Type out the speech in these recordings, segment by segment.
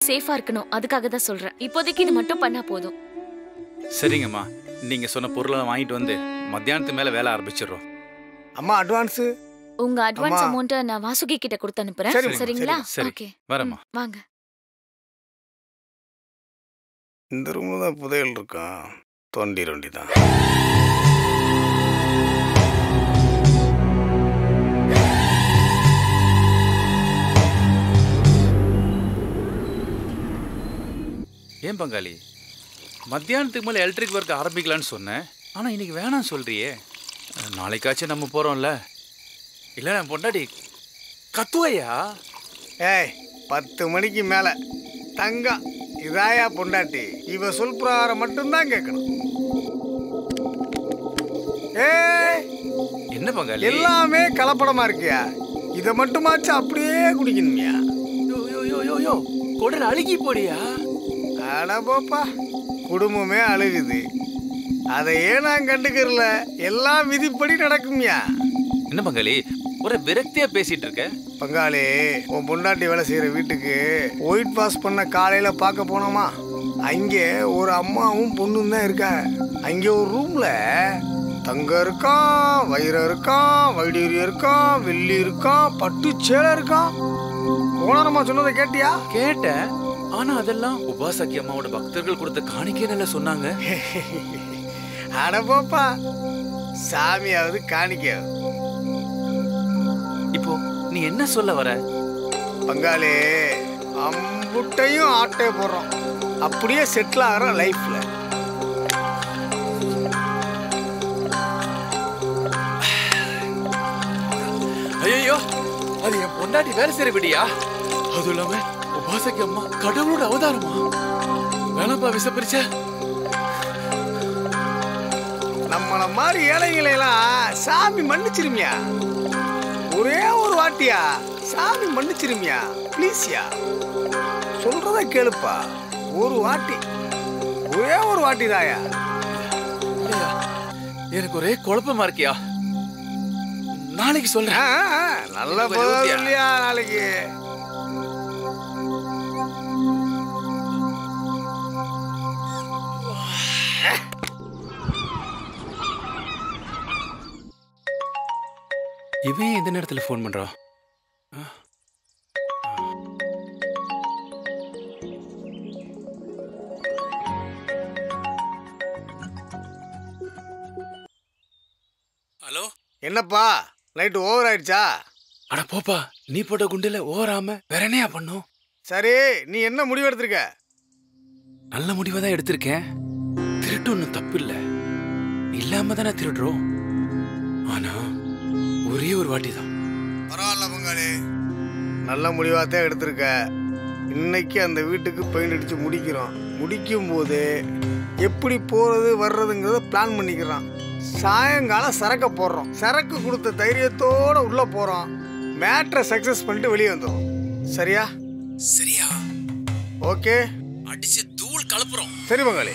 சேஃபா இருக்கணும் அதுக்காக தான் சொல்றேன் இப்போதைக்கு இது மட்டும் பண்ணா போதும் சரிங்கம்மா நீங்க சொன்ன பொருளை வாங்கிட்டு வந்து மத்தியானத்துக்கு மேல வேலை ஆரம்பிச்சிடுறோம் அம்மா அட்வான்ஸு உங்க அட்வான்ஸ் அம்மா. அமௌண்ட்டை நான் வாசுகி கிட்ட கொடுத்து அனுப்புறேன் சரிம்மா, சரிங்களா சரி. ஓகே வரேம்மா வாங்க இந்த ரூமில் தான் புதையல் இருக்கான் தொண்டி ரொண்டி தான் ஏன் பங்காளி மத்தியானத்துக்கு மேலே எலக்ட்ரிக் ஒர்க் ஆரம்பிக்கலான்னு சொன்னேன் ஆனால் இன்னைக்கு வேணாம் சொல்றியே அஹ், நாளைக்காச்சும் நம்ம போகிறோம்ல இல்லை நான் பொண்டாடி கத்துவையா ஏய் பத்து மணிக்கு மேலே தங்கம் இதாயா பொண்டாட்டி இவ சொல் பிரகாரம் மட்டும்தான் கேட்கணும் ஏய் என்ன பங்காளி எல்லாமே கலப்படமா இருக்கியா இதை மட்டுமாச்சும் அப்படியே குடிக்கணுமியா யோ யோ யோ யோ யோ குடல் அழுகி போடியா அட போப்பா குடும்பமே அழுகுது அதையே நான் கண்டுக்கிறல எல்லாம் விதிப்படி நடக்கும்யா என்ன பங்காளி ஒரு விரக்தியா பேசிட்டு இருக்க பங்காளி உன் பொண்டாட்டி வேலை செய்கிற வீட்டுக்கு ஒயிட் வாஷ் பண்ண காலையில் பார்க்க போனோமா அங்கே ஒரு அம்மாவும் பொண்ணும் தான் இருக்கா அங்கே ஒரு ரூமில் தங்கம் இருக்கான் வைரம் இருக்கான் வைடூரியம் இருக்கான் வெள்ளி இருக்கான் பட்டு சேலை இருக்கான் ஓனரம்மா சொன்னதை கேட்டியா கேட்டேன் ஆனா அதெல்லாம் உபாசக்கி அம்மாவோட பக்தர்கள் கொடுத்த காணிக்கே நல்லா சொன்னாங்க அட போப்பா சாமியாவது காணிக்காவது இப்போ நீ என்ன சொல்ல வர பங்காளி அம்புட்டையும் ஆட்டை போடுறோம் அப்படியே செட்டில் ஆகிறோம் லைஃப்ல ஐயோ அது என் பொண்டாட்டி வேலை செய்யற விடியா அதுவும் இல்லாம உபாசக்கி அம்மா கடவுளோட அவதாரமா வேணாப்பா விசப்பரிச்ச நம்மள மாதிரி ஏழைகளை எல்லாம் சாமி மன்னிச்சிருமியா ஒரே ஒரு வாட்டியா சாமி மன்னிச்சிருமியா ப்ளீஸ்யா சொல்றத கேளுப்பா ஒரு வாட்டி ஒரே ஒரு வாட்டி தாயா எனக்கு ஒரே குழப்பமா இருக்கியா நாளைக்கு சொல்றேன் நல்ல எனக்கு போதா இருபத்தியா? இல்லையா நாளைக்கு இவன் எந்த நேரத்துல ஃபோன் பண்றான் ஆ? ஹலோ என்னப்பா நைட்டு ஓவர் ஆயிடுச்சா அட போப்பா நீ போட்ட குண்டுல ஓராம வேற என்னையா பண்ணும் சரி நீ என்ன முடிவு எடுத்திருக்க நல்ல முடிவை தான் எடுத்திருக்கேன் திருட்டு ஒன்றும் தப்பு இல்ல இல்லாம தானே திருடுறோம் ஆனா ஒரே ஒரு வாட்டி தான் பரவாயில்ல பங்காளி நல்ல முடிவாக தான் எடுத்திருக்க இன்னைக்கு அந்த வீட்டுக்கு பெயிண்ட் அடித்து முடிக்கிறோம் முடிக்கும் போது எப்படி போகிறது வர்றதுங்கிறத பிளான் பண்ணிக்கிறோம் சாயங்காலம் சரக்கை போடுறோம் சரக்கு கொடுத்த தைரியத்தோடு உள்ளே போகிறோம் மேட்ரை சக்ஸஸ் பண்ணிட்டு வெளியே வந்துடும் சரியா சரியா ஓகே அடிச்சு தூள் கலப்புறோம் சரி பங்காளி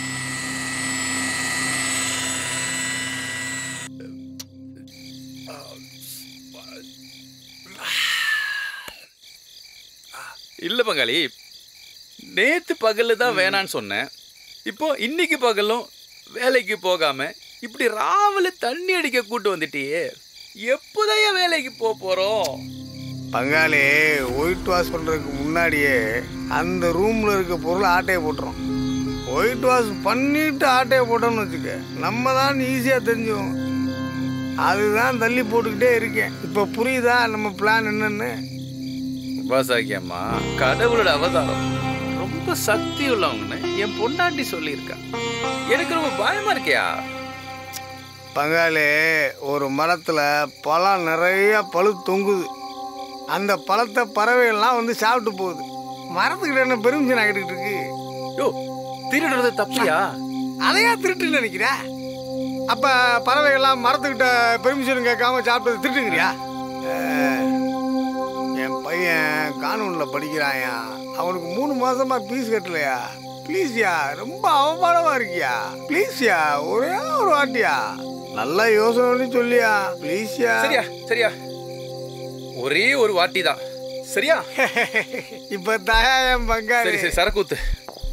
இல்ல பங்காளி நேத்து பகல்ல தான் வேணான்னு சொன்னேன் இப்போ இன்னைக்கு பகலும் வேலைக்கு போகாம இப்படி ராவில தண்ணி அடிக்க கூட்டு வந்துட்டியே எப்போதைய வேலைக்கு போக போறோம் பங்காளி ஒயிட் வாஷ் பண்ணுறதுக்கு முன்னாடியே அந்த ரூமில் இருக்க பொருளை ஆட்டையை போட்டுரும் ஒயிட் வாஷ் பண்ணிட்டு ஆட்டையை போட்டோம்னு வச்சுக்க நம்ம தான் ஈஸியாக தெரிஞ்சுவோம் அதுதான் தள்ளி போட்டுக்கிட்டே இருக்கேன் இப்போ புரியுதா நம்ம பிளான் என்னன்னு உபாசாக்கி அம்மா கடவுளோட அவதாரம் ரொம்ப சக்தி உள்ளவங்கன்னு என் பொண்டாட்டி சொல்லியிருக்கா எனக்கு ரொம்ப பயமா இருக்கியா பங்காளி ஒரு மரத்தில் பழம் நிறைய பழு தொங்குது அந்த பழத்தை பறவைகள்லாம் வந்து சாப்பிட்டு போகுது மரத்துக்கிட்ட என்ன பெருமிஷன் ஆகிட்டு இருக்கு யோ திருடுறது தப்பியா அதையா திருட்டுன்னு நினைக்கிற அப்ப பறவைகள்லாம் மரத்துக்கிட்ட பெர்மிஷன் கேட்காம சாப்பிட்டது திருட்டுங்கிறியா அஹ், என் பையன் கானூன்ல படிக்கிறாயா அவனுக்கு மூணு மாசமா பீஸ் கட்டலையா ப்ளீஸ்யா ரொம்ப அவமானமா இருக்கியா ப்ளீஸ்யா ஒரே ஒரு வாட்டியா நல்ல யோசனை பண்ணி சொல்லியா ப்ளீஸ்யா சரியா சரியா ஒரே ஒரு வாட்டி தான் சரியா இப்போ தாயா என் பங்காளி சரி சரி சரக்கு ஊத்து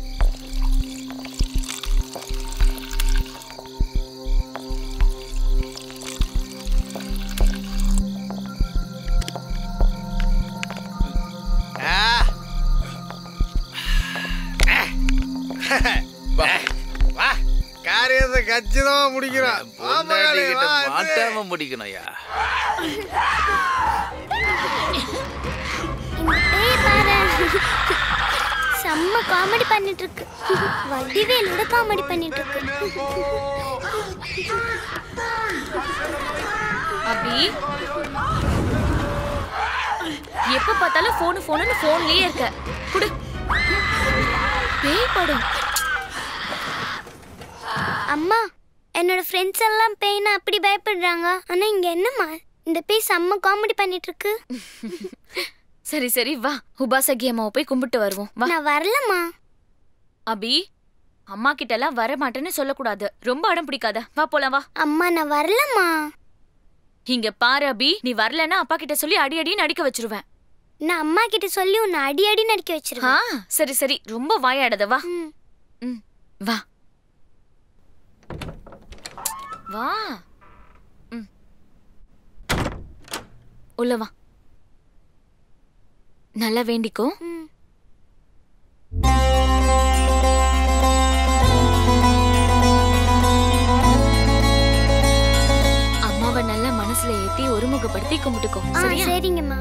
ஆ. வா. வா காரியத்தை கச்சிதமா முடிக்கிறோம் வா பங்காளி, பொண்டாட்டிகிட்ட வா, இது. மாட்டாம முடிக்கணும்யா இந்த பேய் பாரு செம்ம காமெடி பண்ணிட்டு இருக்கு வடிவேலோட காமெடி பண்ணிட்டு இருக்கு அபி எப்ப பார்த்தாலும் போனு போனுன்னு போன்லயே இருக்க குடு பேய் படம் அம்மா என்னோட ஃப்ரெண்ட்ஸ் எல்லாம் பேய்னா அப்படி பயப்படுறாங்க ஆனா இங்க என்னம்மா இந்த பேய் செம்ம காமெடி பண்ணிட்டு இருக்கு சரி சரி வா உபாசகி அம்மாவை போய் கும்பிட்டு வருவோம் வா நான் வரலம்மா அபி அம்மா கிட்ட எல்லாம் வர மாட்டேன்னு சொல்லக்கூடாது ரொம்ப அடம் பிடிக்காத வா போலாம் வா அம்மா நான் வரலம்மா இங்க பாரு அபி நீ வரலன்னா அப்பா கிட்ட சொல்லி அடி அடின்னு அடிக்க வச்சிருவேன் நான் அம்மா கிட்ட சொல்லி உன்னை அடி அடி நடிக்க ஆ வச்சிருவேன் சரி சரி ரொம்ப வாயாடாத வா ம். ம் வா வா ம் உள்ள வா நல்லா வேண்டிக்கோ ம். அம்மாவை நல்லா மனசுல ஏத்தி ஒருமுகப்படுத்தி கும்பிட்டுக்கோ ஆ சரியா சரிங்கம்மா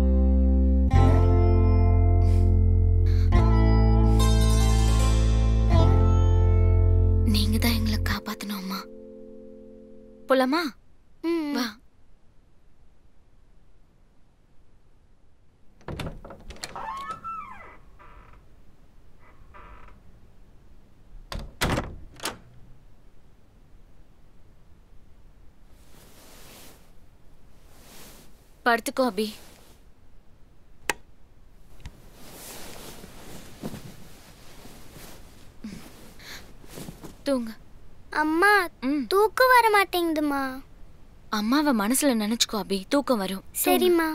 நீங்க தான் எங்களை காப்பாத்தணும் அம்மா போலாமா ம். வா படுத்துக்கோ அபி தூங்க அம்மா ம் தூக்கம் வர மாட்டேங்குதுமா அம்மாவை மனசுல நினைச்சுக்கோ அபி தூக்கம் வரும் சரிம்மா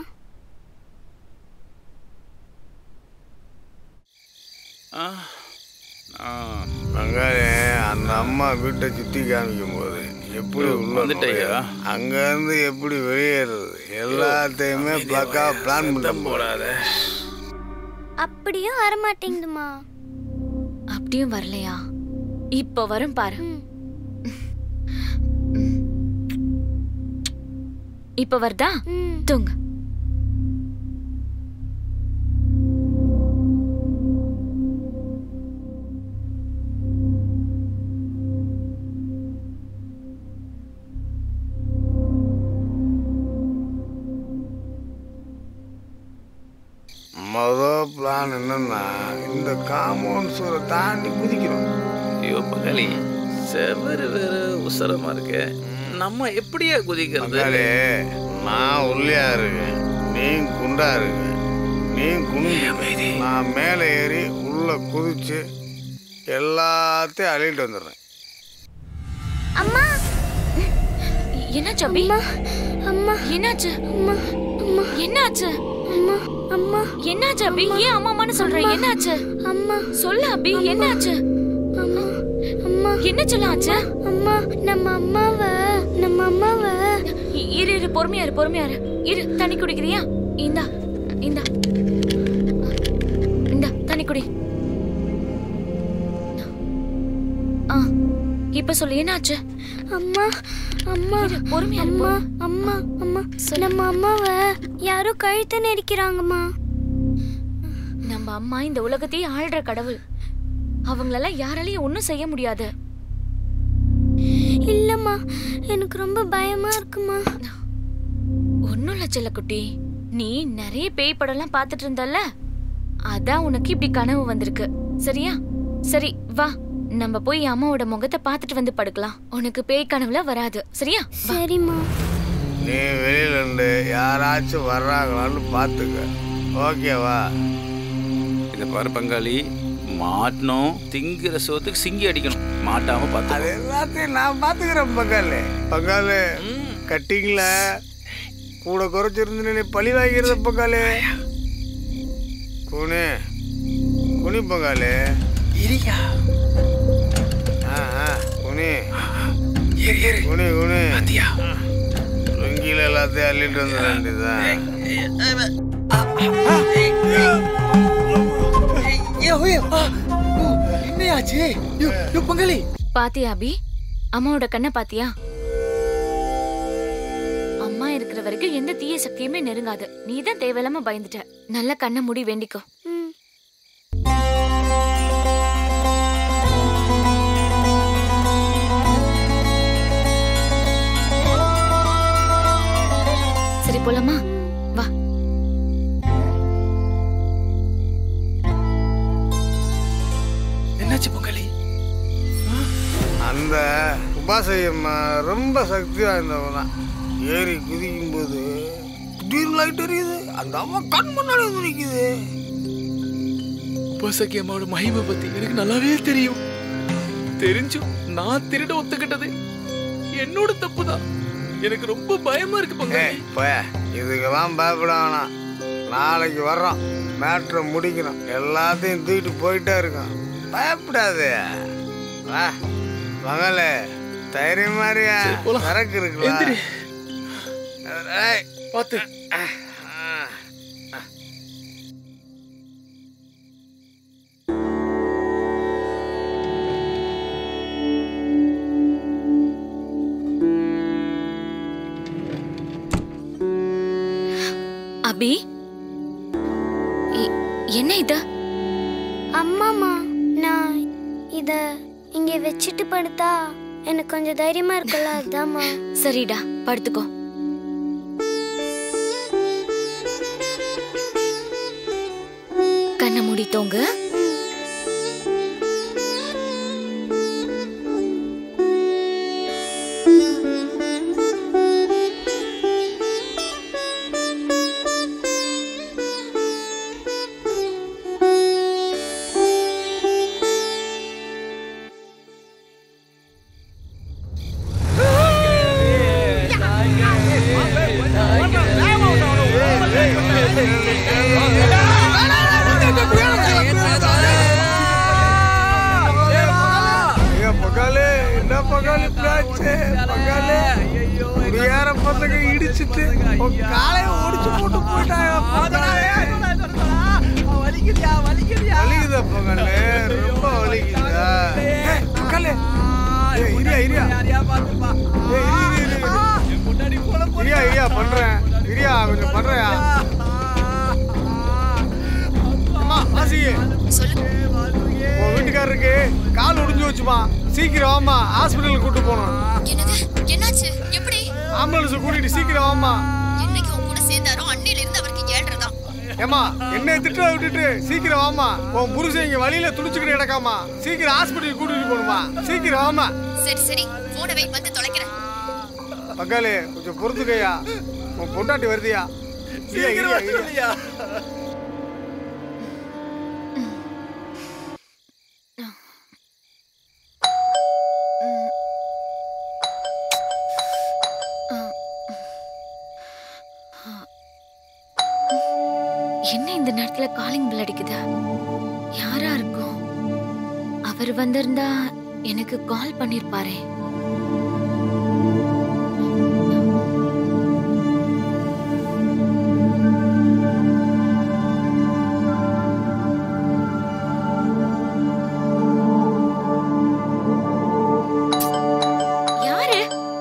ஆ. ஆ. பங்காளி அந்த அம்மா வீட்டை சுத்தி காமிக்கும் போது எப்படி உள்ள வந்துட்டேயா? நுழையிறது? அங்க இருந்து எப்படி வெளியேறது எல்லாத்தையுமே பக்கா பிளான் பண்ணி போடாத அப்படியும் வர மாட்டேங்குதுமா அப்படியும் வரலையா இப்போ வரும் பாரு ம். இப்போ வருதா ம். தூங்க மொதல் பிளான் என்னன்னா இந்த காம்பவுண்ட் சுவரை தாண்டி குதிக்கிறோம் ஐயோ பங்காளி செவரு வேற உசரமா இருக்கு நம்ம எப்படியா குதிக்கிறது பங்காளி நான் உள்ளியா இருக்கேன் நீ குண்டா இருக்கு நீ குண்டு நான் மேலே ஏறி உள்ள குதிச்சு எல்லாத்தையும் அள்ளிட்டு வந்துடுறேன் அம்மா என்னாச்சு அபி அம்மா அம்மா என்னாச்சு அம்மா அம்மா என்னாச்சு அம்மா அம்மா என்னாச்சு அபி ஏன் அம்மா அம்மான்னு சொல்ற என்னாச்சு அம்மா சொல்லு அபி என்னாச்சு அம்மா அம்மா என்ன சொல்ல ஆச்சு அம்மா நம்ம அம்மாவை நம்ம அம்மாவை இ- இரு இரு பொறுமையா இரு பொறுமையா இரு இரு தண்ணி குடிக்கிறியா இந்தா இந்தா இந்தா தண்ணி குடி ஆ இப்ப சொல்லு என்னாச்சு அம்மா அம்மா இரு, பொறுமையா இரு, அம்மா பொறு- அம்மா அம்மா நம்ம அம்மாவை யாரோ கழுத்து நெரிக்கிறாங்கம்மா நம்ம அம்மா இந்த உலகத்தையே ஆள்ற கடவுள் அவங்களெல்லாம் யாராலையும் ஒன்றும் செய்ய முடியாது இல்லம்மா எனக்கு ரொம்ப பயமா இருக்குமா ஒன்றும் இல்லை செல்லக்குட்டி நீ நிறைய பேய் படம்லாம் பார்த்துட்டு இருந்தல்ல அதான் உனக்கு இப்படி கனவு வந்திருக்கு சரியா சரி வா நம்ம போய் அம்மாவோட முகத்தை பார்த்துட்டு வந்து படுக்கலாம் உனக்கு பேய் கனவுல வராது சரியா சரிம்மா நீ வெளியில இருந்து யாராச்சும் வர்றாங்களான்னு பார்த்துக்க ஓகேவா இதை பாரு பங்காளி மாட்டணும் திங்கிற சோத்துக்கு சிங்கி அடிக்கணும் மாட்டாம அது பார்த்து எல்லாத்தையும் நான் பார்த்துக்கிறேன் பங்காளி பங்காளி கட்டிங்கள கூட குறைச்சிருந்து நீ பழி வாங்கிறத பங்காளி குனி குனி பங்காளி இரியா ஆ ஆ குனி ஏறு ஏறு குனி குனி பாத்தியா லுங்கியில் எல்லாத்தையும் அள்ளிட்டு வந்து வேண்டியதுதான் என்னையாச்சு பங்காளி பாத்தியா அபி அம்மாவோட கண்ணை பாத்தியா அம்மா இருக்கிற வரைக்கும் எந்த தீய சக்தியுமே நெருங்காது நீ தான் தேவையில்லாம பயந்துட்ட நல்ல கண்ணை மூடி வேண்டிக்கோ ம் சரி போலாமா வா என்னாச்சு பங்காளி அந்த உபாசையம்மா ரொம்ப சக்தி வாய்ந்தவங்க தான் ஏறி குதிக்கும் போது திடீர்னு லைட் எரியுது அந்த அம்மா கண் முன்னாடி வந்து நிற்குது உபசகி அம்மாவோட மகிமை பத்தி எனக்கு நல்லாவே தெரியும் தெரிஞ்சும் நான் திருட ஒத்துக்கிட்டது என்னோட தப்பு தான் எனக்கு ரொம்ப பயமா இருக்கு ஏய் பங்காளி போய இதுக்கெல்லாம் பயப்பட வேணாம் நாளைக்கு வர்றோம் மேட்ரை முடிக்கணும் எல்லாத்தையும் தூக்கிட்டு போயிட்டே இருக்கோம் பயப்படாது வா மகள தைரியம் மாதிரியா சரி, போலாம். சரக்கு இருக்குல்ல எந்திரி. ஏய், பாத்து ஆ. அபி இ- என்ன இது அம்மாமா நான் இத இங்க வச்சுட்டு படுத்தா எனக்கு கொஞ்சம் தைரியமா இருக்குல்ல அதாம்மா சரிடா படுத்துக்கோ கண்ணை மூடி தூங்கு ஐயா, பகாலே, என்ன பகாலே பிளாச்சு? பகாலே, குடியார பசங்க இடிச்சிட்டு உன் காலைய ஒடிச்சு போட்டு போயிட்டாங்க, பகாலே. வலிக்குதா, பகாலே? ரொம்ப வலிக்குதா? ஏய், பகாலே. ஏய், இரியா, இரியா. ஏய், இரு, இரு, இரு, இரு. இரியா, இரியா, பண்றேன். இரியா, கொஞ்சம் பண்றேன்யா. அம்மா, வாசி. உன் வீட்டுக்காரருக்கு கால் ஒடிஞ்சு வச்சுமா சீக்கிரம் வாமா ஹாஸ்பிட்டலுக்கு கூட்டு போகணும் என்னது என்னாச்சு எப்படி ஆம்புலன்ஸ் கூட்டிட்டு சீக்கிரம் வாமா என்னைக்கு உன் கூட சேர்ந்தாரோ அன்னையில இருந்து அவருக்கு ஏழ்ரை தான் ஏமா என்ன திட்ட விட்டுட்டு சீக்கிரம் வாமா உன் புருஷன் இங்க வழியில துடிச்சுக்கிட்டு கிடக்காமா சீக்கிரம் ஹாஸ்பிட்டலுக்கு கூட்டிட்டு போகணுமா சீக்கிரம் வாமா சரி சரி போனை வை வந்து தொலைக்கிறேன் பக்காலே கொஞ்சம் பொறுத்துக்கையா உன் பொண்டாட்டி வருதியா இரியா, இரியா, இரியா. என்ன இந்த நேரத்துல காலிங் பில் அடிக்குது யாரா இருக்கும் அவர் வந்திருந்தா எனக்கு கால் பண்ணிருப்பாரே யாரு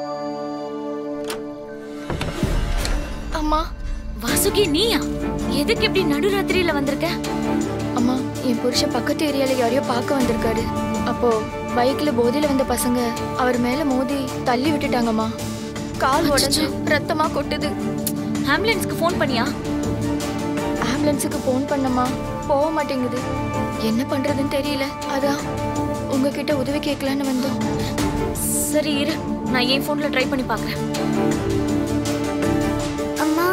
அம்மா வாசுகி நீயா எதுக்கு இப்படி நடுராத்திரியில வந்திருக்க அம்மா என் புருஷன் பக்கத்து ஏரியால யாரையோ பார்க்க வந்திருக்காரு அப்போ பைக்ல போதையில வந்த பசங்க அவர் மேல மோதி தள்ளி விட்டுட்டாங்கம்மா கால் உடஞ்சு ரத்தமா கொட்டுது ஆம்புலன்ஸ்க்கு ஃபோன் பண்ணியா ஆம்புலன்ஸுக்கு ஃபோன் பண்ணம்மா போக மாட்டேங்குது என்ன பண்றதுன்னு தெரியல அதான் உங்ககிட்ட உதவி கேட்கலான்னு வந்தோம் சரி இரு நான் என் ஃபோன்ல ட்ரை பண்ணி பார்க்கறேன் அம்மா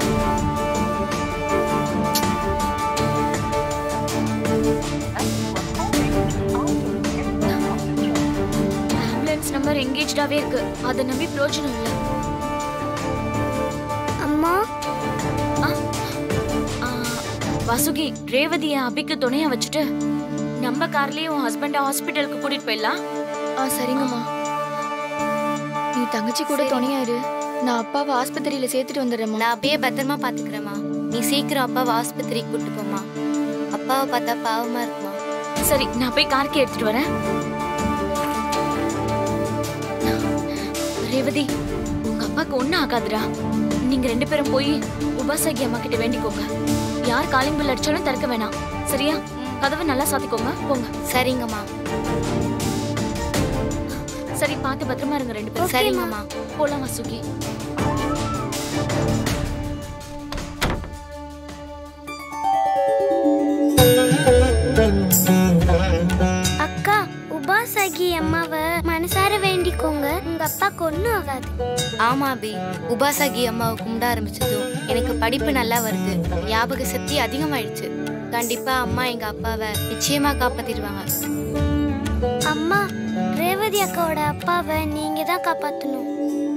ஆம்புலன்ஸ் நம்பர் எங்கேஜ்டாவே இருக்கு அதை நம்பி பிரயோஜனம் இல்லை அம்மா ஆ, வசுகி ரேவதிய அபிக்கு துணையா வச்சுட்டு நம்ம கார்லயே உன் ஹஸ்பண்ட ஹாஸ்பிட்டலுக்கு கூட்டிட்டு போயிடலாம் ஆ சரிங்கம்மா நீ தங்கச்சி கூட துணையா இரு நான் அப்பாவை ஆஸ்பத்திரியில சேர்த்துட்டு வந்துடுறேம்மா நான் அப்படியே பத்திரமா பாத்துக்கிறேம்மா நீ சீக்கிரம் அப்பாவை ஆஸ்பத்திரிக்கு கூட்டு போமா அப்பாவை பார்த்தா பாவமா இருக்குமா சரி நான் போய் கார்க்கு எடுத்துட்டு வரேன் ரேவதி உங்க அப்பாக்கு ஒண்ணும் ஆகாதுடா நீங்க ரெண்டு பேரும் போய் உபாசகி அம்மா கிட்ட வேண்டிக்கோங்க யார் காலிங் பில் அடிச்சாலும் திறக்க வேணாம் சரியா கதவை நல்லா சாத்திக்கோங்க போங்க சரிங்கம்மா சரி பார்த்து பத்திரமா இருங்க ரெண்டு பேரும் சரிங்கம்மா போலாம் வசுகி அக்கா உபாசகி அம்மாவை மனசார வேண்டிக்கோங்க உங்க அப்பாக்கு ஒன்றும் ஆகாது ஆமா அபி உபாசகி அம்மாவை கும்பிட ஆரம்பிச்சதும் எனக்கு படிப்பு நல்லா வருது ஞாபக சக்தி அதிகமாயிடுச்சு கண்டிப்பா அம்மா எங்க அப்பாவை நிச்சயமா காப்பாத்திடுவாங்க அம்மா ரேவதி அக்காவோட அப்பாவை நீங்க தான் காப்பாத்தணும்